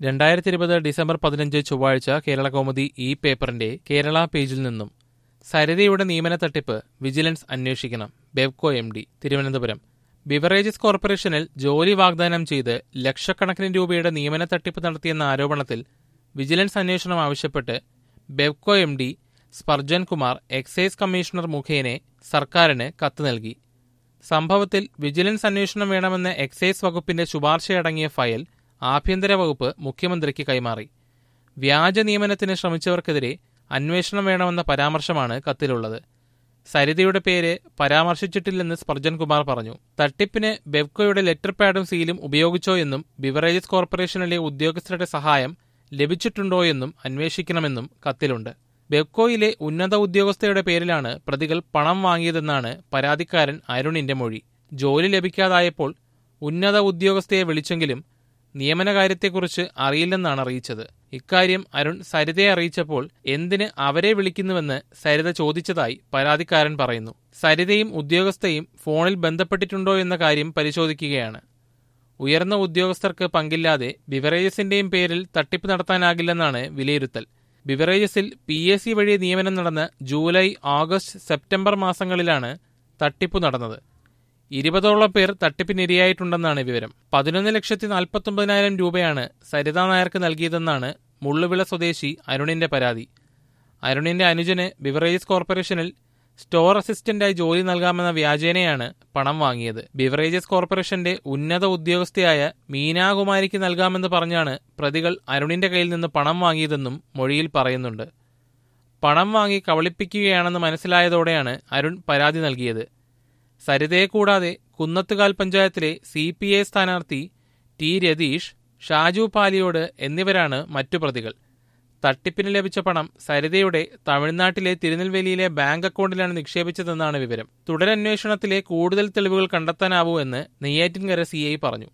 രണ്ടായിരത്തി ഇരുപത് ഡിസംബർ പതിനഞ്ച് ചൊവ്വാഴ്ച കേരള കൗമുദി ഈ പേപ്പറിന്റെ കേരള പേജിൽ നിന്നും സരിതയുടെ നിയമന തട്ടിപ്പ് വിജിലൻസ് അന്വേഷിക്കണം Bevco M D Thiruvananthapuram beverages കോർപ്പറേഷനിൽ ജോലി വാഗ്ദാനം ചെയ്ത് ലക്ഷക്കണക്കിന് രൂപയുടെ നിയമന തട്ടിപ്പ് നടത്തിയെന്ന ആരോപണത്തിൽ വിജിലൻസ് അന്വേഷണം ആവശ്യപ്പെട്ട് Bevco M D Spurgeon Kumar excise commissioner മുഖേന സർക്കാരിന് കത്ത് നൽകി സംഭവത്തിൽ വിജിലൻസ് അന്വേഷണം വേണമെന്ന എക്സൈസ് വകുപ്പിന്റെ ശുപാർശയടങ്ങിയ ഫയൽ ആഭ്യന്തര വകുപ്പ് മുഖ്യമന്ത്രിക്ക് കൈമാറി വ്യാജ നിയമനത്തിന് ശ്രമിച്ചവർക്കെതിരെ അന്വേഷണം വേണമെന്ന പരാമർശമാണ് കത്തിലുള്ളത് സരിതയുടെ പേര് പരാമർശിച്ചിട്ടില്ലെന്ന് സ്പർജൻ കുമാർ പറഞ്ഞു തട്ടിപ്പിന് ബെവ്കോയുടെ ലെറ്റർ പാഡും സീലും ഉപയോഗിച്ചോ എന്നും ബിവറേജസ് കോർപ്പറേഷനിലെ ഉദ്യോഗസ്ഥരുടെ സഹായം ലഭിച്ചിട്ടുണ്ടോ എന്നും അന്വേഷിക്കണമെന്നും കത്തിലുണ്ട് ബെവ്കോയിലെ ഉന്നത ഉദ്യോഗസ്ഥയുടെ പേരിലാണ് പ്രതികൾ പണം വാങ്ങിയതെന്നാണ് പരാതിക്കാരൻ അരുണിന്റെ മൊഴി ജോലി ലഭിക്കാതായപ്പോൾ ഉന്നത ഉദ്യോഗസ്ഥയെ വിളിച്ചെങ്കിലും നിയമനകാര്യത്തെക്കുറിച്ച് അറിയില്ലെന്നാണ് അറിയിച്ചത് ഇക്കാര്യം അരുൺ സരിതയെ അറിയിച്ചപ്പോൾ എന്തിന് അവരെ വിളിക്കുന്നുവെന്ന് സരിത ചോദിച്ചതായി പരാതിക്കാരൻ പറയുന്നു സരിതയും ഉദ്യോഗസ്ഥയും ഫോണിൽ ബന്ധപ്പെട്ടിട്ടുണ്ടോ എന്ന കാര്യം പരിശോധിക്കുകയാണ് ഉയർന്ന ഉദ്യോഗസ്ഥർക്ക് പങ്കില്ലാതെ ബിവറേജസിന്റെയും പേരിൽ തട്ടിപ്പ് നടത്താനാകില്ലെന്നാണ് വിലയിരുത്തൽ ബിവറേജസിൽ പി എസ് സി വഴി നിയമനം നടന്ന ജൂലൈ ആഗസ്റ്റ് സെപ്റ്റംബർ മാസങ്ങളിലാണ് തട്ടിപ്പ് നടന്നത് ഇരുപതോളം പേർ തട്ടിപ്പിനിരയായിട്ടുണ്ടെന്നാണ് വിവരം പതിനൊന്ന് ലക്ഷത്തി നാൽപ്പത്തൊമ്പതിനായിരം രൂപയാണ് സരിതാ നായർക്ക് നൽകിയതെന്നാണ് മുള്ളുവിള സ്വദേശി അരുണിന്റെ പരാതി അരുണിന്റെ അനുജന് ബിവറേജസ് കോർപ്പറേഷനിൽ സ്റ്റോർ അസിസ്റ്റന്റായി ജോലി നൽകാമെന്ന വ്യാജേനയാണ് പണം വാങ്ങിയത് ബിവറേജസ് കോർപ്പറേഷന്റെ ഉന്നത ഉദ്യോഗസ്ഥയായ മീനാകുമാരിക്ക് നൽകാമെന്ന് പറഞ്ഞാണ് പ്രതികൾ അരുണിന്റെ കയ്യിൽ നിന്ന് പണം വാങ്ങിയതെന്നും മൊഴിയിൽ പറയുന്നുണ്ട് പണം വാങ്ങി കബളിപ്പിക്കുകയാണെന്ന് മനസ്സിലായതോടെയാണ് അരുൺ പരാതി നൽകിയത് സരിതയെ കൂടാതെ കുന്നത്തുകാൽ പഞ്ചായത്തിലെ സി പി ഐ സ്ഥാനാർത്ഥി ടി രതീഷ് ഷാജു പാലിയോട് എന്നിവരാണ് മറ്റു പ്രതികൾ തട്ടിപ്പിന് ലഭിച്ച പണം സരിതയുടെ തമിഴ്നാട്ടിലെ തിരുനെൽവേലിയിലെ ബാങ്ക് അക്കൗണ്ടിലാണ് നിക്ഷേപിച്ചതെന്നാണ് വിവരം തുടരന്വേഷണത്തിലെ കൂടുതൽ തെളിവുകൾ കണ്ടെത്താനാവൂ എന്ന് നെയ്യാറ്റിൻകര സി പറഞ്ഞു